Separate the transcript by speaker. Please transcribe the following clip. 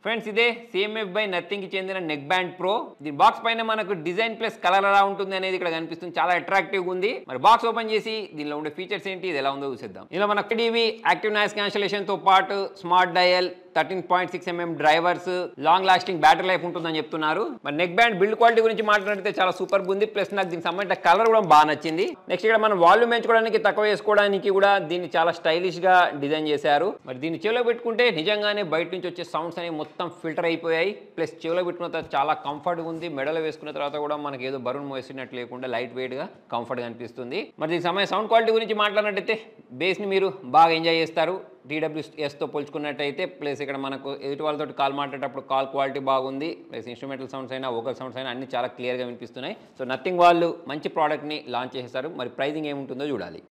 Speaker 1: friends ఇదే CMF by Nothing కి చెందిన నెక్ బ్యాండ్ ప్రో దీని బాక్స్ పైన మనకు డిజైన్ ప్లస్ కలర్ ఎలా ఉంటుంది అనేది ఇక్కడ కనిపిస్తుంది చాలా అట్రాక్టివ్ గా ఉంది మరి బాక్స్ ఓపెన్ చేసి దీనిలో ఉండే ఫీచర్స్ ఏంటి ఇది ఎలా ఉందో చూసేద్దాం ఇలా మనకు టీవీ యాక్టివ్ నాయిస్ క్యాన్సలేషన్ తో పాటు smart dial thirteen point six mm drivers long lasting battery life ఉంటుందని చెప్తున్నారు మరి నెక్ బ్యాండ్ బిల్డ్ క్వాలిటీ గురించి మాట్లాడితే చాలా సూపర్ ఉంది ప్లస్ నాకు దీనికి సంబంధించిన కలర్ కూడా బాగా నచ్చింది నెక్స్ట్ ఇక్కడ మనం వాల్యూమ్ పెంచుకోవడానికి తక్కువ చేసుకోవడానికి కూడా దీన్ని చాలా స్టైలిష్ గా డిజైన్ చేశారు మరి దీన్ని చెవిలో పెట్టుకుంటే నిజంగానే బయట నుంచి వచ్చే సౌండ్స్ అనేవి మొత్తం ఫిల్టర్ అయిపోయాయి ప్లస్ చెవిలో పెట్టుకున్న తర్వాత చాలా కంఫర్ట్ ఉంది మెడలో వేసుకున్న తర్వాత కూడా మనకి ఏదో బరువును మోసినట్టు లేకుండా లైట్ వెయిట్ గా కంఫర్ట్ గా అనిపిస్తుంది మరి దీనికి సమయం సౌండ్ క్వాలిటీ గురించి మాట్లాడినట్టయితే బేస్ ని మీరు బాగా ఎంజాయ్ చేస్తారు టీడబ్ల్యూఎస్తో పోల్చుకున్నట్టయితే ప్లస్ ఇక్కడ మనకు ఎదుటి వాళ్ళతో కాల్ మాట్లాడేటప్పుడు కాల్ క్వాలిటీ బాగుంది ప్లస్ ఇన్స్ట్రుమెంటల్ సౌండ్స్ అయినా వోకల్ సౌండ్స్ అయినా అన్ని చాలా క్లియర్గా వినిపిస్తున్నాయి సో నథింగ్ వాళ్ళు మంచి ప్రోడక్ట్ని లాంచ్ చేసేస్తారు మరి ప్రైజింగ్ ఏముంటుందో చూడాలి